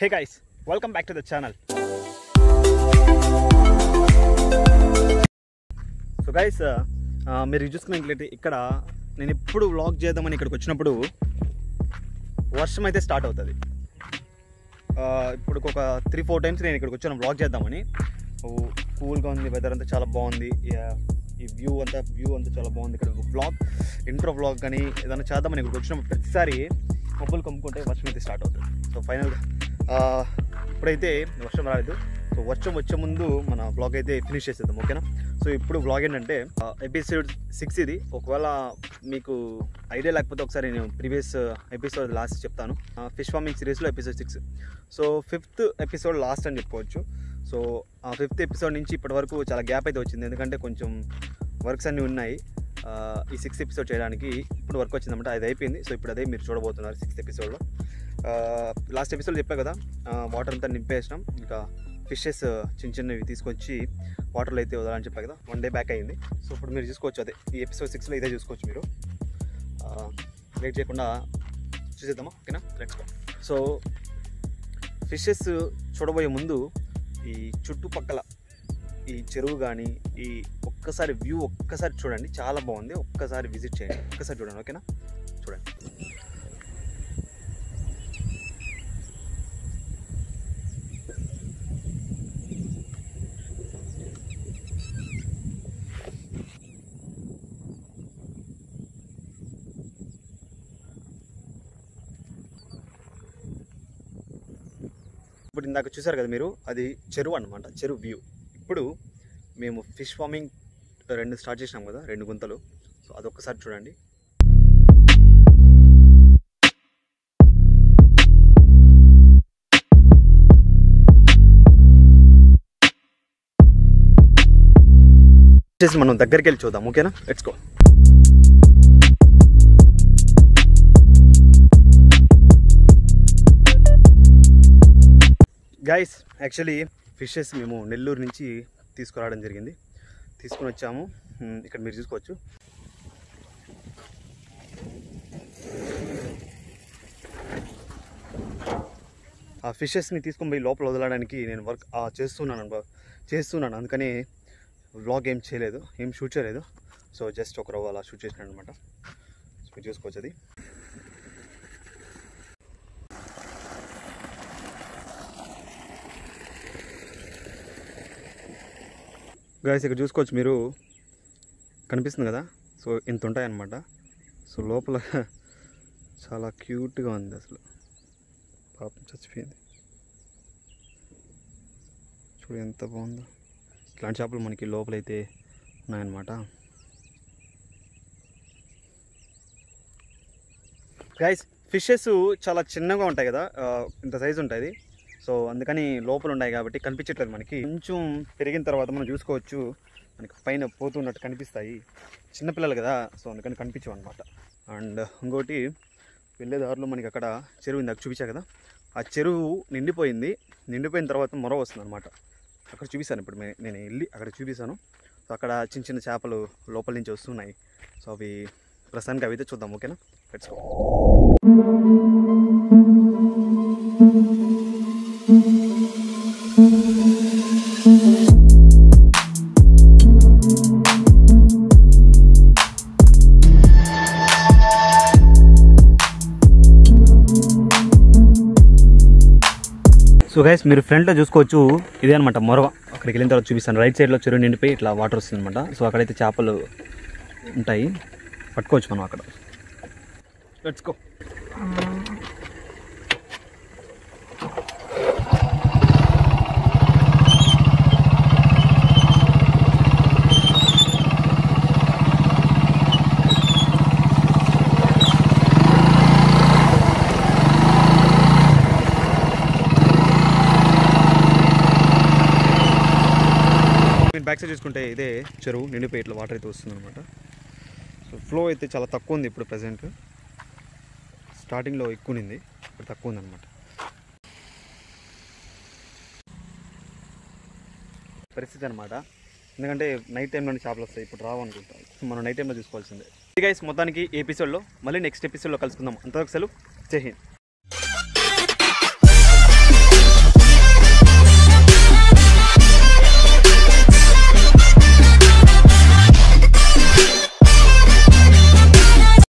Hey guys welcome back to the channel so guys మీరు చూసుకున్నట్లయితే ఇక్కడ నేను ఎప్పుడు వ్లాగ్ చేద్దామని ఇక్కడికి వచ్చినప్పుడు వర్షం అయితే స్టార్ట్ అవుతుంది ఇప్పుడు ఒక త్రీ ఫోర్ టైమ్స్ నేను ఇక్కడికి వచ్చాను వ్లాగ్ చేద్దామని కూల్గా ఉంది వెదర్ అంతా చాలా బాగుంది Yeah, ఈ వ్యూ అంతా వ్యూ అంతా చాలా బాగుంది ఇక్కడ వ్లాగ్ ఇంట్రో వ్లాగ్ కానీ ఏదైనా చేద్దామని ఇక్కడికి వచ్చినప్పుడు ప్రతిసారి మబ్బులు కమ్ముకుంటే వర్షం అయితే స్టార్ట్ అవుతుంది సో ఫైనల్గా ఇప్పుడైతే వర్షం రాలేదు సో వర్షం వచ్చే ముందు మన వ్లాగ్ అయితే ఫినిష్ చేసేద్దాం ఓకేనా సో ఇప్పుడు వ్లాగ్ ఏంటంటే ఎపిసోడ్ సిక్స్ ఇది ఒకవేళ మీకు ఐడియా లేకపోతే ఒకసారి నేను ప్రీవియస్ ఎపిసోడ్ లాస్ట్ చెప్తాను ఫిష్ ఫార్మింగ్ సిరీస్లో episode six so fifth episode last అని చెప్పుకోవచ్చు సో ఆ ఫిఫ్త్ ఎపిసోడ్ నుంచి ఇప్పటి వరకు చాలా గ్యాప్ అయితే వచ్చింది ఎందుకంటే కొంచెం వర్క్స్ అన్నీ ఉన్నాయి ఆ, ఈ సిక్స్త్ ఎపిసోడ్ చేయడానికి ఇప్పుడు వర్క్ వచ్చిందన్నమాట అది అయిపోయింది సో ఇప్పుడు అదే మీరు చూడబోతున్నారు సిక్స్త్ ఎపిసోడ్లో లాస్ట్ ఎపిసోడ్ చెప్పా కదా వాటర్ అంతా నింపేసినాం ఇంకా ఫిషెస్ చిన్న చిన్నవి తీసుకొచ్చి వాటర్లో అయితే వదలని చెప్పా కదా వన్ డే బ్యాక్ అయింది సో ఇప్పుడు మీరు చూసుకోవచ్చు అదే ఈ ఎపిసోడ్ సిక్స్లో ఇదే చూసుకోవచ్చు మీరు లేట్ చేయకుండా చూసేద్దామా ఓకేనా లెట్స్ గో సో ఫిషెస్ చూడబోయే ముందు ఈ చుట్టుపక్కల ఈ చెరువు కానీ ఈ ఒక్కసారి వ్యూ ఒక్కసారి చూడండి చాలా బాగుంది ఒక్కసారి విజిట్ చేయండి ఒక్కసారి చూడండి ఓకేనా చూడండి ఇప్పుడు ఇందాక చూసారు కదా మీరు అది చెరువు అనమాట చెరువు వ్యూ ఇప్పుడు మేము ఫిష్ ఫార్మింగ్ రెండు స్టార్ట్ చేసినాం కదా రెండు గుంతలు సో అదొక్కసారి చూడండి వచ్చేసి మనం దగ్గరికి వెళ్ళి చూద్దాం ఓకేనా let's go guys actually fishes మేము నెల్లూరు నుంచి తీసుకురావడం జరిగింది తీసుకుని వచ్చాము మ్, ఇక్కడ మీరు చూసుకోవచ్చు ఆ ఫిషెస్ని తీసుకొని పోయి లోపల వదలడానికి నేను వర్క్ ఆ, చేస్తున్నాను అబ్బా. చేస్తున్నాను అందుకని వ్లాగ్ ఏం చేయలేదు ఏం షూట్ చేయలేదు సో జస్ట్ ఒక రవ్వ అలా షూట్ చేసినాను అనమాట మీరు చూసుకోవచ్చు అది గాయస్ ఇక్కడ చూసుకోవచ్చు మీరు కనిపిస్తుంది కదా సో ఇంత ఉంటాయన్నమాట సో లోపల చాలా క్యూట్గా ఉంది అసలు పాపం చచ్చిపోయింది చూడు ఎంత బాగుందో ఇట్లాంటి చేపలు మనకి లోపలైతే ఉన్నాయన్నమాట గైస్ ఫిషెస్ చాలా చిన్నగా ఉంటాయి కదా ఆ, ఇంత సైజు ఉంటుంది సో అందుకని లోపల ఉన్నాయి కాబట్టి కనిపించట్లేదు మనకి కొంచెం పెరిగిన తర్వాత మనం చూసుకోవచ్చు మనకి పైన పోతున్నట్టు కనిపిస్తాయి చిన్నపిల్లలు కదా సో అందుకని కనిపించవు అనమాట అండ్ ఇంకోటి వెళ్ళే దారిలో మనకి అక్కడ చెరువు ఇందాక చూపించా కదా ఆ చెరువు నిండిపోయింది నిండిపోయిన తర్వాత మొర వస్తుంది అనమాట అక్కడ చూపిస్తాను ఇప్పుడు మే- నేను వెళ్ళి అక్కడ చూపిస్తాను సో అక్కడ చిన్న చిన్న చేపలు లోపల నుంచి వస్తున్నాయి సో అవి ప్రస్తుతానికి అవి అయితే చూద్దాం ఓకేనా లెట్స్ గో సో గైస్ మీరు ఫ్రంట్లో చూసుకోవచ్చు ఇదే అనమాట మొరవ అక్కడికి వెళ్ళిన తర్వాత చూపిస్తాను రైట్ సైడ్లో చెరువు నిండిపోయి ఇట్లా వాటర్ వస్తుంది అనమాట సో అక్కడైతే చేపలు ఉంటాయి పట్టుకోవచ్చు మనం అక్కడ లెట్స్ గో మీరు బ్యాక్ సైడ్ చూసుకుంటే ఇదే చెరువు నిండిపోయి ఇట్లా వాటర్ అయితే వస్తుంది అనమాట సో ఫ్లో అయితే చాలా తక్కువ ఉంది ఇప్పుడు ప్రజెంట్ స్టార్టింగ్లో ఎక్కువ ఉంది ఇప్పుడు తక్కువ ఉందన్నమాట పరిస్థితి అనమాట ఎందుకంటే నైట్ టైంలోనే చేపలు వస్తాయి ఇప్పుడు రావు అనుకుంటా మనం నైట్ టైంలో చూసుకోవాల్సిందే గైస్ మొత్తానికి ఈ ఎపిసోడ్లో మళ్ళీ నెక్స్ట్ ఎపిసోడ్లో కలుసుకుందాం అంతవరకు సెలవు జై హింద్